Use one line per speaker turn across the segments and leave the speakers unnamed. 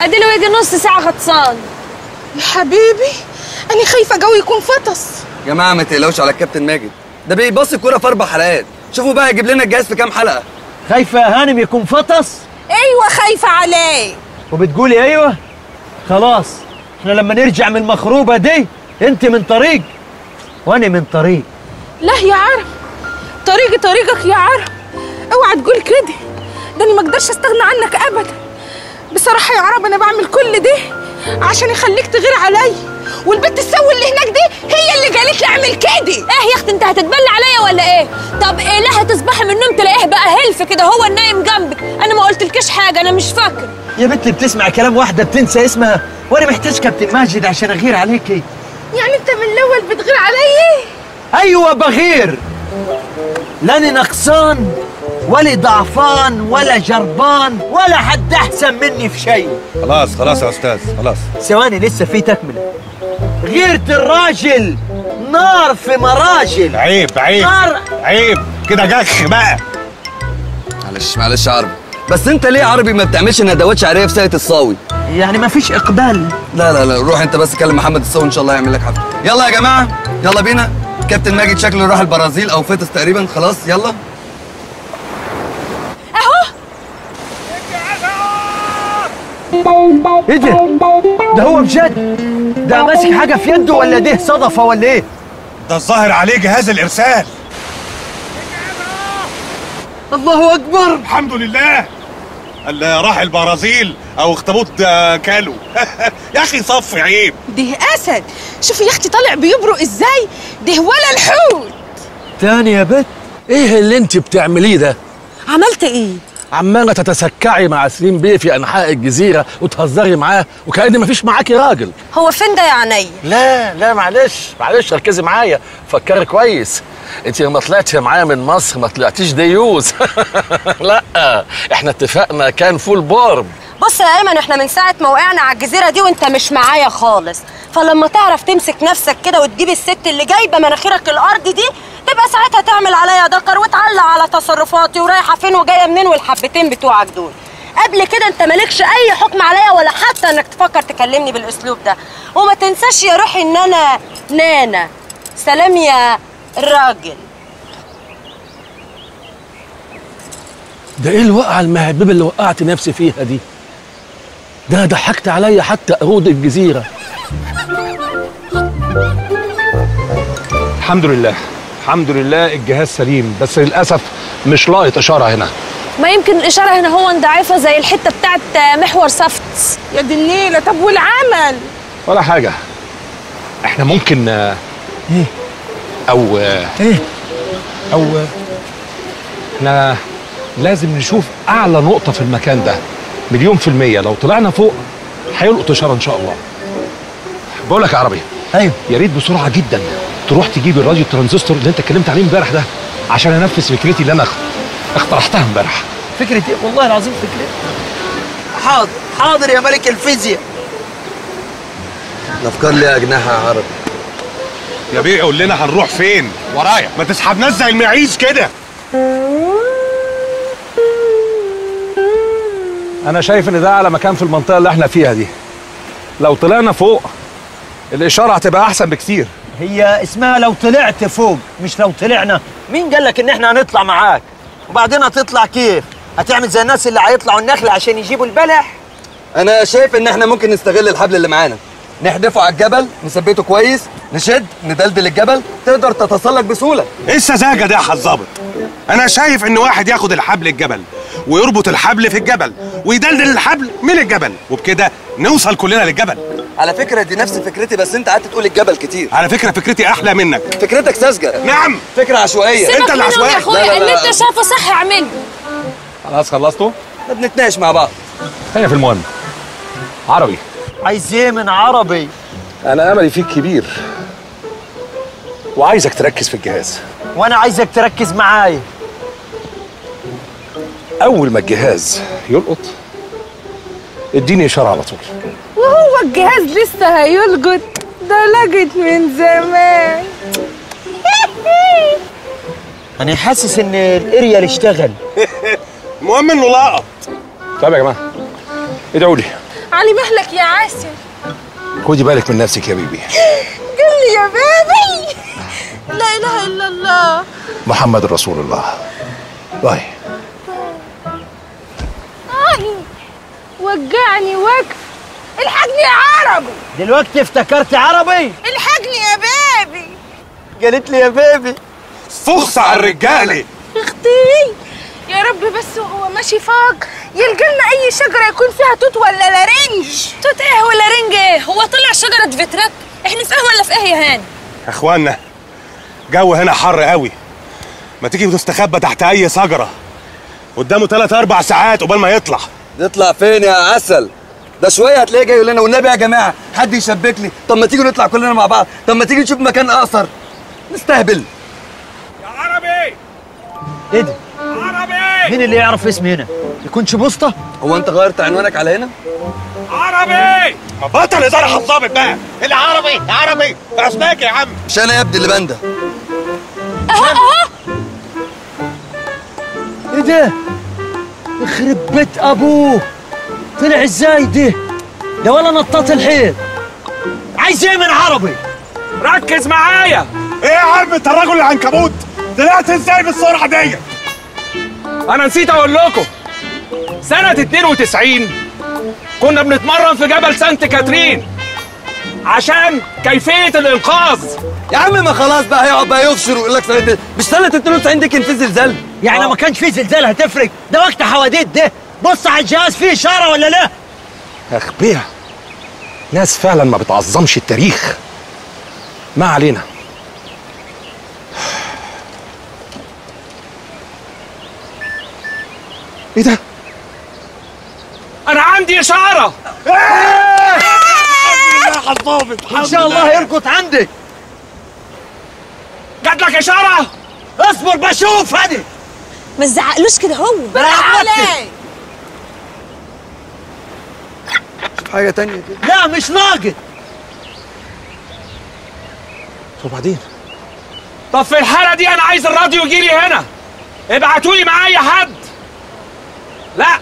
اديله يجي نص ساعه غطسان
يا حبيبي انا خايفه جو يكون فطس
يا جماعه ما تقلقوش على الكابتن ماجد ده بيبص الكوره في اربع حلقات شوفوا بقى يجيب لنا الجهاز في كام حلقه
خايفة يا هانم يكون فطس
ايوه خايفه عليه
وبتقولي ايوه خلاص احنا لما نرجع من المخروبة دي انت من طريق وانا من طريق
لا يا عرب طريقي طريقك يا عرب اوعى تقول كده ده انا ما اقدرش استغنى عنك ابدا بصراحه يا عرب انا بعمل كل ده عشان يخليك تغير عليا والبنت السوي اللي هناك دي هي اللي قالت لي اعمل كده
ايه يا اختي انت هتتبلى عليا ولا ايه طب ايه لا هتصبحي من النوم تلاقيه بقى هلف كده هو النايم جنبك انا ما قلتلكيش حاجه انا مش فاكر
يا بنت بتسمع كلام واحدة بتنسى اسمها وانا محتاج كابتن ماجد عشان اغير عليكي
يعني انت من الاول بتغير عليا
ايوه بغير لاني نقصان ولا ضعفان ولا جربان ولا حد احسن مني في شيء
خلاص خلاص يا استاذ خلاص
ثواني لسه في تكمله غيرت الراجل نار في مراجل
عيب عيب
نار
عيب كده جخ بقى
معلش معلش يا عربي بس انت ليه يا عربي ما بتعملش ندوات شعريه في ساقية الصاوي
يعني ما فيش اقبال
لا لا لا روح انت بس كلم محمد الصاوي ان شاء الله يعمل لك حفله يلا يا جماعه يلا بينا كابتن ماجد شكله راح البرازيل او فطس تقريبا خلاص يلا
ايه ده؟ ده هو بجد ده ماسك حاجه في يده ولا ده صدفه ولا ايه؟
ده الظاهر عليه جهاز الارسال
الله اكبر
الحمد لله اللي راح البرازيل او اخطبوط آه، كالو يا اخي صفي عيب
ده اسد شوفي يا اختي طالع بيبرق ازاي ده ولا الحوت
تاني يا بت
ايه اللي انت بتعمليه ده
عملت ايه
عماله تتسكعي مع سليم بيه في انحاء الجزيره وتهزري معاه وكأن مفيش معاكي راجل
هو فين ده يا عينيا
لا لا معلش معلش ركزي معايا فكري كويس انت لما طلعتي معايا من مصر ما طلعتيش ديوز لا احنا اتفقنا كان فول بورب
بص يا ايمن احنا من ساعه ما وقعنا على الجزيره دي وانت مش معايا خالص فلما تعرف تمسك نفسك كده وتجيب الست اللي جايبه مناخيرك الارض دي تبقى ساعتها تعمل عليا دكر وتعلق على تصرفاتي ورايحه فين وجايه منين والحبتين بتوعك دول قبل كده انت مالكش اي حكم عليا ولا حتى انك تفكر تكلمني بالاسلوب ده وما تنساش يا روحي ان انا نانا سلام يا راجل
ده ايه الوقعه المهببه اللي وقعت نفسي فيها دي ده انا ضحكت عليا حتى قرود الجزيره
الحمد لله الحمد لله الجهاز سليم بس للاسف مش لاقط اشاره هنا
ما يمكن الاشاره هنا هو ضعيفه زي الحته بتاعت محور سفت
يا دي النيله طب والعمل
ولا حاجه احنا ممكن آه،
ايه
او آه،
ايه
او آه، احنا لازم نشوف اعلى نقطه في المكان ده مليون في الميه لو طلعنا فوق هيلقط اشاره ان شاء الله بقول لك يا عربي
ايوه
يا ريت بسرعه جدا تروح تجيب الراديو ترانزستور اللي انت اتكلمت عليه امبارح ده عشان انفذ فكرتي اللي انا اخ- اقترحتها امبارح
فكرة ايه والله العظيم فكرة حاضر حاضر يا ملك الفيزياء
الافكار ليها اجنحه يا عربي
يا بيه قول لنا هنروح فين ورايا ما تسحبناش زي المعيز كده انا شايف ان ده على مكان في المنطقه اللي احنا فيها دي لو طلعنا فوق الاشاره هتبقى احسن بكتير
هي اسمها لو طلعت فوق مش لو طلعنا مين قال لك ان احنا هنطلع معاك وبعدين هتطلع كيف هتعمل زي الناس اللي هيطلعوا النخل عشان يجيبوا البلح
انا شايف ان احنا ممكن نستغل الحبل اللي معانا نحدفه على الجبل نثبته كويس نشد ندلدل الجبل تقدر تتسلق بسهوله
ايه السذاجه ده يا حظابط انا شايف ان واحد ياخد الحبل الجبل ويربط الحبل في الجبل ويدلدل الحبل من الجبل وبكده نوصل كلنا للجبل
على فكره دي نفس فكرتي بس انت قعدت تقول الجبل كتير
على فكره فكرتي احلى منك
فكرتك ساذجه
نعم
فكره عشوائيه
سيبك
انت اللي
منهم
عشوائي.
يا اخويا
لا، لا،
اللي
لا.
انت شايفه صح اعمله
خلاص خلصتوا
احنا بنتناقش مع بعض
خلينا في المهم عربي
عايز ايه من عربي
انا املي فيك كبير وعايزك تركز في الجهاز
وانا عايزك تركز معايا
اول ما الجهاز يلقط اديني اشاره على طول
وهو الجهاز لسه هيلقط ده لقط من زمان
انا حاسس ان الاريال اشتغل
المهم انه لقط طيب يا جماعه ادعوا لي
علي مهلك يا عاسل
خدي بالك من نفسك يا بيبي
قل لي يا بيبي لا اله الا الله
محمد رسول الله باي
آه. وجعني وقف الحقني يا عربي
دلوقتي افتكرت عربي
الحقني يا بيبي
قالت لي يا بيبي
فخص على الرجاله
اختي يا رب بس وهو ماشي فوق يلقى لنا اي شجره يكون فيها توت ولا لارنج
توت ايه ولا رنج ايه هو طلع شجره فيترات احنا في ايه ولا في ايه يا هاني
يا اخوانا جو هنا حر قوي ما تيجي تستخبى تحت اي شجره قدامه ثلاث اربع ساعات قبل ما يطلع
نطلع فين يا عسل ده شويه هتلاقيه جاي يقول لنا والنبي يا جماعه حد يشبك لي طب ما تيجي نطلع كلنا مع بعض طب ما تيجي نشوف مكان اقصر نستهبل
يا عربي
ايه ده
عربي
مين اللي يعرف اسمي هنا يكونش بوسطه
هو انت غيرت عنوانك على هنا
عربي ما بطل هزار حظابط بقى العربي عربي اسماك يا عم
مش انا يا ابني اللي بنده
ايه ده يخرب بيت ابوه طلع ازاي ده ده ولا نطاط الحيط عايز ايه من عربي
ركز معايا ايه يا عم انت الراجل العنكبوت طلعت ازاي بالسرعه دي
انا نسيت اقول لكم سنة 92 كنا بنتمرن في جبل سانت كاترين عشان كيفية الإنقاذ
يا عم ما خلاص بقى هيقعد بقى يفشر ويقول لك سنه مش سنه 92 دي كان في زلزال
يعني ما كانش فيه زلزال هتفرق ده وقت حواديت ده بص على الجهاز فيه اشاره ولا لا
اغبياء ناس فعلا ما بتعظمش التاريخ ما علينا ايه ده
أنا عندي إشارة
ان شاء الله يركض عندك
جات لك إشارة
اصبر بشوف هدي
ما تزعقلوش كده هو
علي
شوف حاجه تانية كده
لا مش ناقد
وبعدين
طب في الحالة دي أنا عايز الراديو يجي لي هنا ابعتوا لي معايا حد لا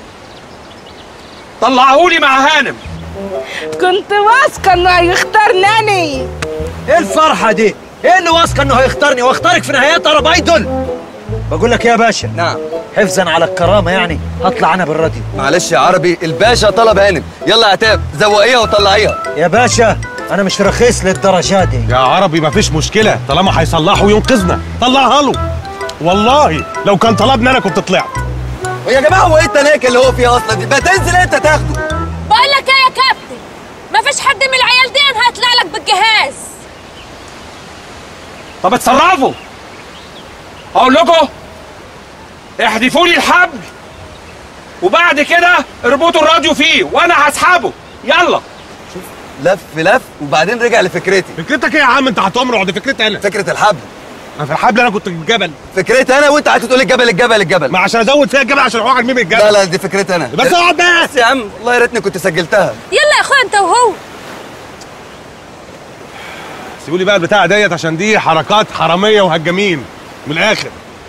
طلعهولي مع هانم
كنت واثقه انه هيختارني
ايه الفرحه دي ايه اللي واثقه انه هيختارني واختارك في نهايات اربايدل بقول لك يا باشا
نعم
حفظا على الكرامه يعني هطلع انا بالراديو
معلش يا عربي الباشا طلب هانم يلا يا عتاب زوقيها وطلعيها
يا باشا انا مش رخيص للدرجه دي
يا عربي مفيش مشكله طالما هيصلحه وينقذنا طلعها له والله لو كان طلبني انا كنت طلعت
ويا جماعه هو ايه التناكه اللي هو فيها اصلا دي ما تنزل انت تاخده
بقول لك ايه يا كابتن مفيش حد من العيال دي هيطلع لك بالجهاز
طب اتصرفوا هقول لكم احذفوا لي الحبل وبعد كده اربطوا الراديو فيه وانا هسحبه يلا
لف لف وبعدين رجع لفكرتي
فكرتك ايه يا عم انت هتمرع دي فكرتي انا
فكره الحبل
انا في الحبل انا كنت في الجبل
فكرتي انا وانت قعدت تقول الجبل الجبل الجبل
ما عشان ازود فيها الجبل عشان اروح ارميه من الجبل
لا لا دي فكرتي انا
بس اقعد بقى
بس يا عم والله يا ريتني كنت سجلتها
يلا يا اخويا انت وهو
سيبوا لي بقى البتاعه ديت عشان دي حركات حراميه وهجامين من الاخر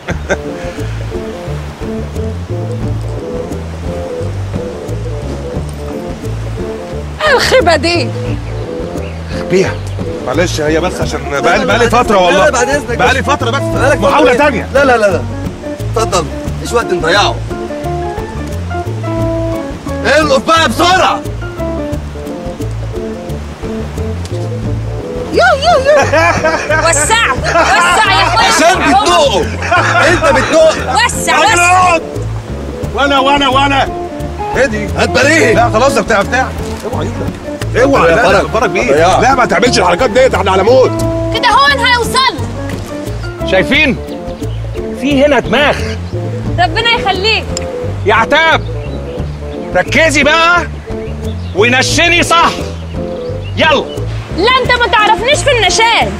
الخيبه دي
بيها
معلش هي بس عشان بقالي بقالي
بعد
فتره
إذنك.
والله
لا، بعد إذنك.
بقالي فتره بس
بقالك فترة
محاوله
إيه؟
تانية
لا لا لا لا اتفضل مفيش وقت نضيعه القف بقى بسرعه
وسع وسع يا اخويا
عشان بتنقه انت بتنق
وسع
راجل
وسع
اقعد وانا وانا وانا ايه دي
هتبريه
لا خلاص ده بتاع بتاع اوعى ايدك اوعى
يا
لا
فرج.
لا فرج بيه
ضياع.
لا ما تعملش الحركات ديت احنا على موت
كده هو هيوصل
شايفين في هنا دماغ
ربنا يخليك
يا عتاب ركزي بقى ونشني صح يلا
لا انت ما تعرفنيش في النشان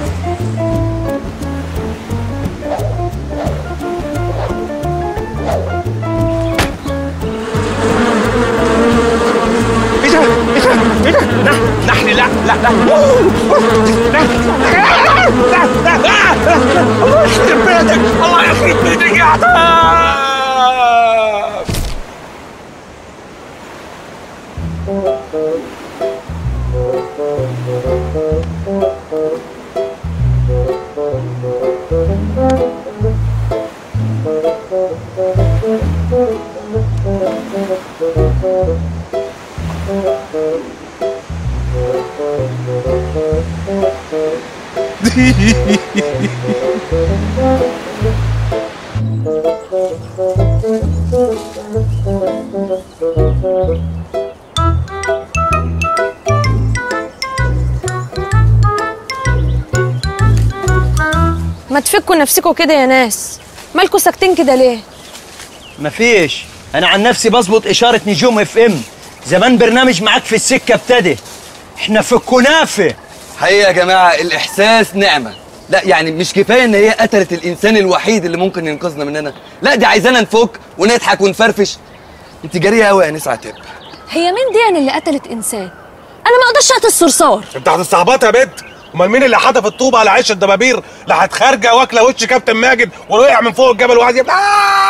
ايه ده ايه ده ايه ده نح- نحن لا لا لا لا لا لا الله يخرب بيتك الله يخرب بيتك يا عتاب
ما تفكوا نفسكوا كده يا ناس مالكوا ساكتين كده ليه
مفيش انا عن نفسي بظبط اشاره نجوم اف ام زمان برنامج معاك في السكه ابتدى احنا في الكنافه
حقيقة يا جماعة الإحساس نعمة لا يعني مش كفاية إن هي قتلت الإنسان الوحيد اللي ممكن ينقذنا مننا لا دي عايزانا نفك ونضحك ونفرفش أنت جريئة أوي يا نسعة تب
هي مين دي يعني اللي قتلت انسان انا ما اقدرش اقتل الصرصار
انت هتستعبط يا بنت امال مين اللي حدف الطوبه على عش الدبابير راحت خارجه واكله وش كابتن ماجد ووقع من فوق الجبل وقعد يبقى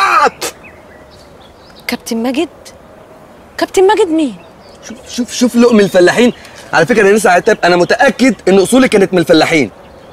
كابتن ماجد كابتن ماجد مين
شوف شوف شوف لقم الفلاحين على فكرة يا نسعة تب أنا متأكد إن أصولي كانت من الفلاحين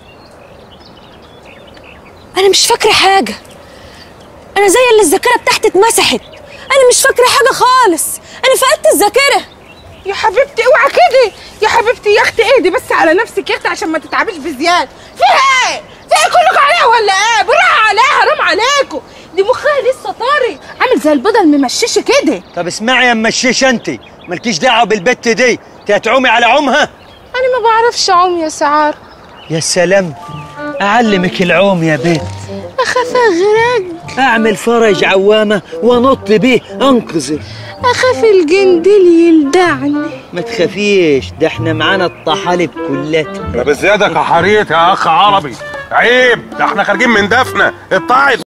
انا مش فاكره حاجه انا زي اللي الذاكره بتاعتي اتمسحت انا مش فاكره حاجه خالص انا فقدت الذاكره
يا حبيبتي اوعى كده يا حبيبتي يا اختي اهدي بس على نفسك يا اختي عشان ما تتعبيش بزياده فيها ايه؟ فيها إيه كلكم عليها ولا ايه؟ بالراحه عليها حرام عليكم دي مخها لسه طري عامل زي البيضه الممششه كده
طب اسمعي يا مشيش انت مالكيش دعوه بالبت دي انت هتعومي على عمها
انا ما بعرفش اعوم يا سعار
يا سلام اعلمك العوم يا بنت
اخاف اغرق
اعمل فرج عوامه وانط بيه انقذك
اخاف الجندل يلدعني
ما تخافيش ده احنا معانا الطحالب كلها
انا بزيادك يا حريت يا اخ عربي عيب ده احنا خارجين من دفنه الطعن